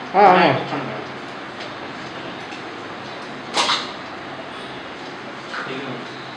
ఆ, ఆ. కూర్చోండి మేడం. దిగు.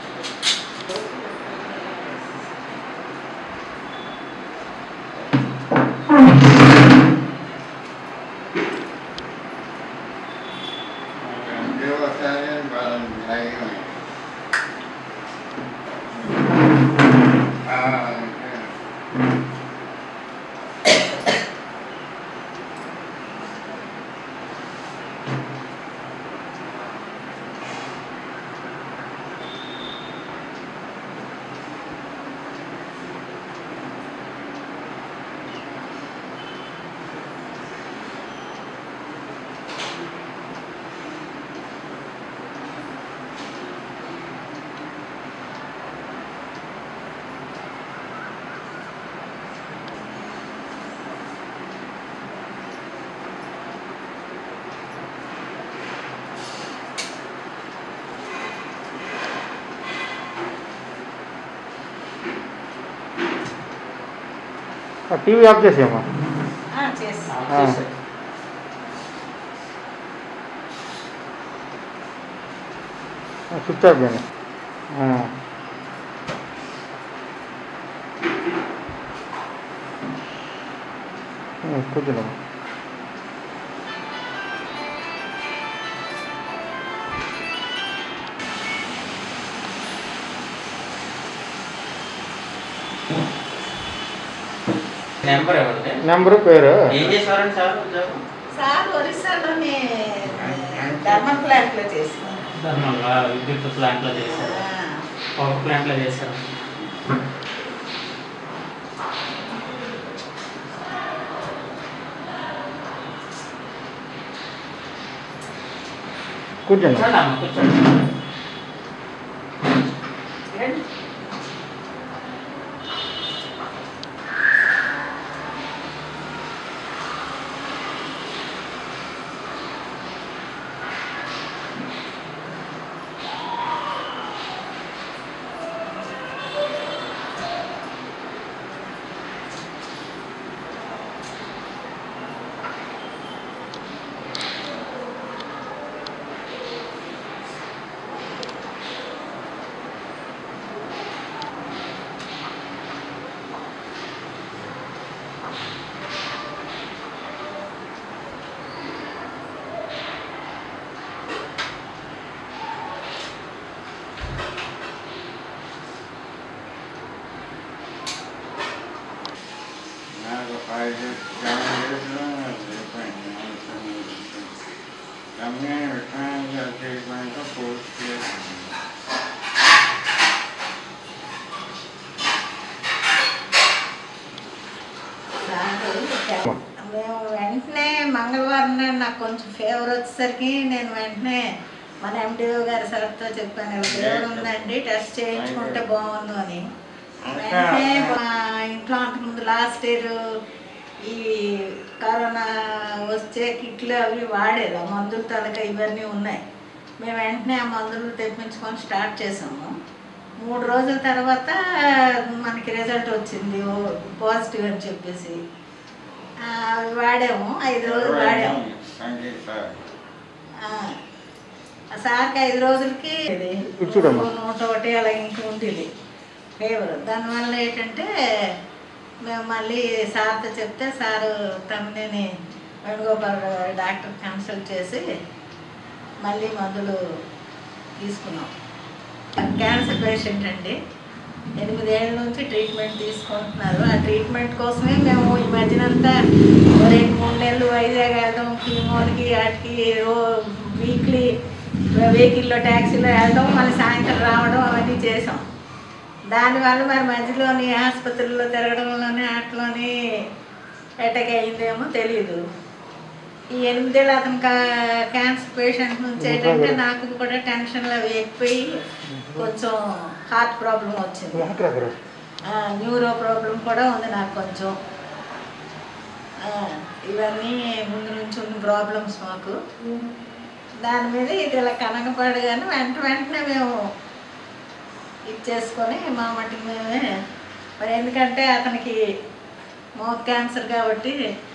ఆ టీవీ ఆఫ్ చేసేయమ్మా ఆ, చేస్తా ఆఫ్ ఆ. చేసేయ్. ఆ, స్విచ్ ఆఫ్ చేయండి ఆ. ఆ, కూర్చోండి నెంబర్ ఎవరిది నెంబరు పేరు ఏం చేసేవారండి సార్ ఉద్యోగం సార్ ఒరిస్సాలోని ధర్మం ప్లాంట్ లో చేస్తున్నాను ధర్మంగా విద్యుత్ ప్లాంట్లో చేశారు పవర్ ప్లాంట్లో చేశారు కూర్చోండి కూర్చోండి అమ్మ కూర్చోండి నాకు ఫైవ్ ఇయర్స్ సెవెన్ ఇయర్స్లో అయిపోయింది కంపెనీ రిటైర్ చేయకుండా పూర్తి చేసింది సారు మేము వెంటనే మంగళవారం నాడు నాకు కొంచెం ఫీవర్ వచ్చేసరికి నేను వెంటనే మన ఎండిఓ గారి సార్తో చెప్పాను ఇలా ఫీవర్ ఉందండి టెస్ట్ చేయించుకుంటే బాగుండు అని వెంటనే మా ఇంట్లో అంతకుముందు లాస్ట్ ఇయర్ ఈ కరోనా వచ్చే కిట్లు అవి వాడేది ఆ మందులు తలక ఇవన్నీ ఉన్నాయి మేము వెంటనే ఆ మందులు తెప్పించుకొని స్టార్ట్ చేసాము మూడు రోజుల తర్వాత మనకి రిజల్ట్ వచ్చింది ఓ పాజిటివ్ అని చెప్పేసి ఆ, అవి వాడాము ఐదు రోజులు వాడాము సంగీత సార్ ఆ, ఆ సార్కి ఐదు రోజులకి ఇది ఇటు చూడమ్మా. నూట ఒకటి అలా ఇంక ఉండేది ఫేవర్ దానివల్ల ఏంటంటే మేము మళ్ళీ సార్తో చెప్తే సారు తమ్మినేని వేణుగోపాల్ గారు డాక్టర్ కన్సల్ట్ చేసి మళ్ళీ మందులు తీసుకున్నాం క్యాన్సర్ పేషెంట్ అండి ఎనిమిదేళ్ళ నుంచి ట్రీట్మెంట్ తీసుకుంటున్నారు ఆ ట్రీట్మెంట్ కోసమే మేము ఈ మధ్యనంతా ఓ రెండు మూడు నెలలు వైజాగ్ వెళ్ళడం కీమోలకి వాటికి రో వీక్లీ వెహికల్లో ట్యాక్సీలో వెళ్ళడం మళ్ళీ సాయంత్రం రావడం అవన్నీ చేసాం దానివల్ల మరి మధ్యలోని ఆసుపత్రుల్లో తిరగడంలోనే వాటిలోని అటాక్ అయిందేమో తెలియదు ఈ ఎనిమిదేళ్ళు అతను కా- క్యాన్సర్ పేషెంట్ నుంచి ఏంటంటే నాకు కూడా టెన్షన్లు అవి ఎక్కువై కొంచెం హార్ట్ ప్రాబ్లం వచ్చింది వాటర్ అక్కడ ఆ, న్యూరో ప్రాబ్లం కూడా ఉంది నాకు కొంచెం ఆ, ఇవన్నీ ముందు నుంచి ఉన్న ప్రాబ్లమ్స్ మాకు దాని మీద ఇది ఇలా కనకపడగానే వెంట వెంటనే మేము ఇచ్చేసుకొని మా మటుకు మేమే మరి ఎందుకంటే అతనికి మౌత్ క్యాన్సర్ కాబట్టి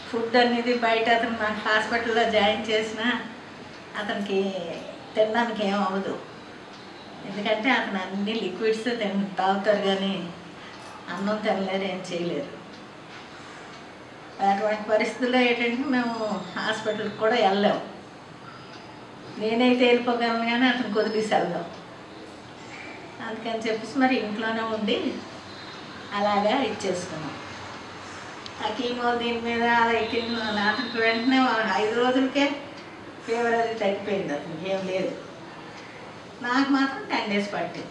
ఫుడ్ అనేది బయట అతను నాకు హాస్పిటల్లో జాయిన్ చేసిన అతనికి తినడానికి ఏం అవ్వదు ఎందుకంటే అతను అన్ని లిక్విడ్స్ తిన తాగుతారు కానీ అన్నం తినలేరు ఏం చేయలేరు అటువంటి పరిస్థితుల్లో ఏంటంటే మేము హాస్పిటల్కి కూడా వెళ్ళాము నేనైతే వెళ్ళిపోగలను కానీ అతను కుదిలేసి వెళ్దాం అందుకని చెప్పేసి మరి ఇంట్లోనే ఉండి అలాగా ఇచ్చేసుకున్నాం ఆ కీమో దీని మీద అలా ఎక్కిన అతనికి వెంటనే ఐదు రోజులకే ఫీవర్ అది తగ్గిపోయింది అతనికి ఏం లేదు నాకు మాత్రం టెన్ డేస్ పట్టింది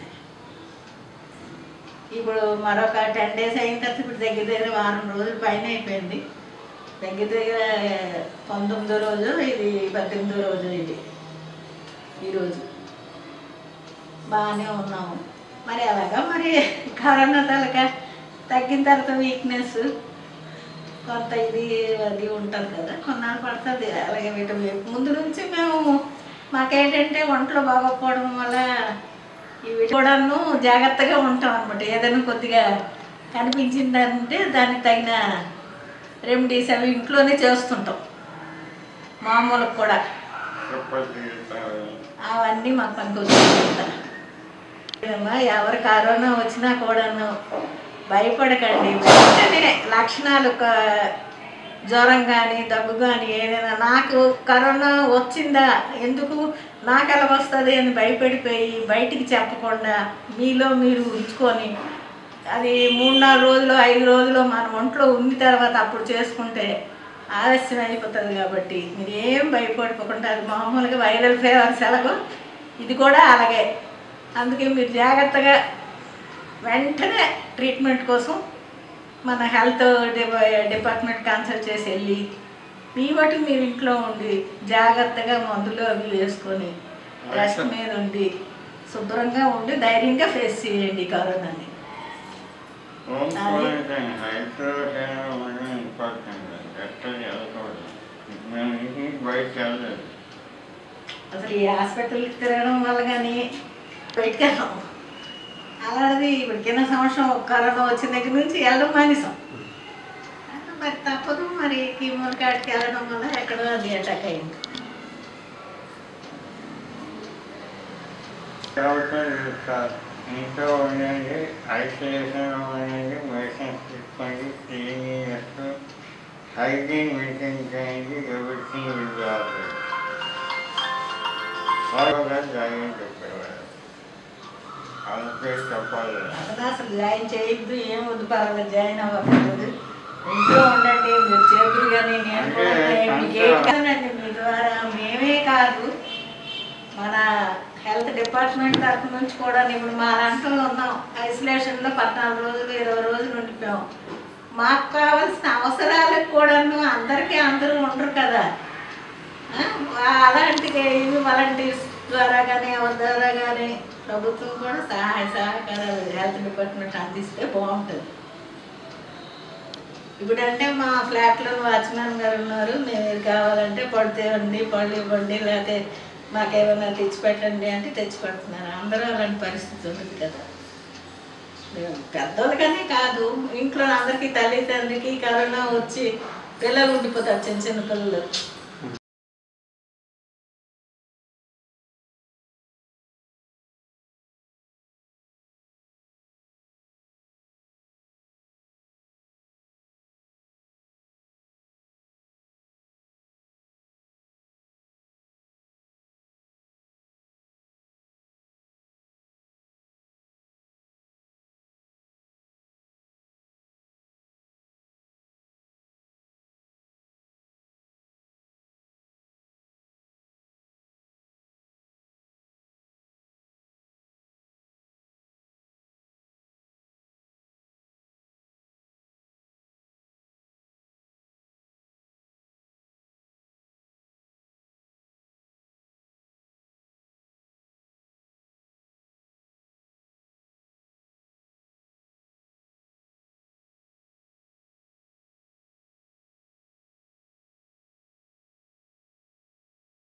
ఇప్పుడు మరొక టెన్ డేస్ అయిన తర్వాత ఇప్పుడు దగ్గర దగ్గర వారం రోజుల పైన అయిపోయింది దగ్గర దగ్గర పంతొమ్మిదో రోజు ఇది పద్దెనిమిదో రోజు ఇది ఈరోజు బాగానే ఉన్నాము మరి అలాగా మరి కరోనా తలక తగ్గిన తర్వాత వీక్నెస్ కొంత ఇది అది ఉంటుంది కదా కొన్నాళ్ళు పడుతుంది అలాగే విటమిన్ ముందు నుంచి మేము మాకేంటంటే ఒంట్లో బాగోకపోవడం వల్ల ఇవి కూడాను జాగ్రత్తగా ఉంటాం అనమాట ఏదైనా కొద్దిగా కనిపించిందంటే దానికి తగిన రెమెడీస్ అవి ఇంట్లోనే చేస్తుంటాం మామూలుగా కూడా చపాతీ అవన్నీ మాకు పనికొచ్చుకుంటారు ఎవరు కరోనా వచ్చినా కూడాను భయపడకండి వెంటనే లక్షణాలు క- జ్వరం కానీ దగ్గు కానీ ఏదైనా నాకు కరోనా వచ్చిందా ఎందుకు నాకు ఎలా వస్తుంది అని భయపడిపోయి బయటికి చెప్పకుండా మీలో మీరు ఉంచుకొని అది మూడు నాలుగు రోజులు ఐదు రోజులు మన ఒంట్లో ఉన్న తర్వాత అప్పుడు చేసుకుంటే ఆలస్యం అయిపోతుంది కాబట్టి మీరు ఏం భయపడిపోకుండా అది మామూలుగా వైరల్ ఫీవర్స్ ఎలాగో ఇది కూడా అలాగే అందుకే మీరు జాగ్రత్తగా వెంటనే ట్రీట్మెంట్ కోసం మన హెల్త్ డిపార్ట్మెంట్ కన్సల్ట్ చేసి వెళ్ళి మీ మటుకు మీరు ఇంట్లో ఉండి జాగ్రత్తగా మందులు అవి వేసుకొని రెస్ట్ మీద ఉండి శుభ్రంగా ఉండి ధైర్యంగా ఫేస్ చేయండి ఈ కరోనాని హోమ్ క్వారంటైన్ ఐసోలేషన్ అనేది ఇంపార్టెంట్ ఎక్కడ వెళ్ళకూడదు మేము ఇంటి నుంచి బయట వెళ్ళలేదు అసలు ఈ హాస్పిటల్కి తిరగడం వల్ల కానీ బయటకు వెళ్ళాం అలాంటిది ఇప్పుడు కింద సంవత్సరం కరోనా వచ్చిన దగ్గర నుంచి వెళ్ళడం మానేసాం మరి తప్పదు మరి కీమోల్ కాడికి వెళ్ళడం వల్ల ఎక్కడో అది అటాక్ అయింది కాబట్టి సార్ ఇంట్లో ఉండండి ఐసోలేషన్ ఉండండి మెడిసిన్స్ తీసుకోండి క్లీనింగ్ హైజీన్ మెయింటైన్ చేయండి ఎవ్రీథింగ్ విల్ బి ఆల్రైట్ బాగా జాయిన్ చెప్పేవారు అందుకే చెప్పాలి అసలు అసలు జాయిన్ చేయొద్దు ఏం వద్దు పర్వాలేదు జాయిన్ అవ్వకూడదు ఇంట్లో ఉండండి మీరు చేతులు కానీ నేను కూడా అంటే మీకు ఏం కాదండి మీ ద్వారా మేమే కాదు మన హెల్త్ డిపార్ట్మెంట్ తరఫు నుంచి కూడా ఇప్పుడు మా దాంట్లో ఉన్నాం ఐసోలేషన్లో పద్నాలుగు రోజులు ఇరవై రోజులు ఉండిపోయాం మాకు కావాల్సిన అవసరాలకు కూడాను అందరికీ అందరూ ఉండరు కదా ఆ, అలాంటి ఇవి వాలంటీర్స్ ద్వారా కానీ ఎవరి ద్వారా కానీ ప్రభుత్వం కూడా సహాయ సహకారాలు హెల్త్ డిపార్ట్మెంట్ అందిస్తే బాగుంటుంది ఇప్పుడంటే మా ఫ్లాట్లో వాచ్మెన్ గారు ఉన్నారు మేము ఇది కావాలంటే పళ్ళు తేవండి పళ్ళు ఇవ్వండి లేకపోతే మాకేమైనా తెచ్చి పెట్టండి అంటే తెచ్చి పెడుతున్నారు అందరూ అలాంటి పరిస్థితి ఉంది కదా పెద్దోళ్ళకనే కాదు ఇంట్లో అందరికీ తల్లి తండ్రికి కరోనా వచ్చి పిల్లలు ఉండిపోతారు చిన్న చిన్న పిల్లలు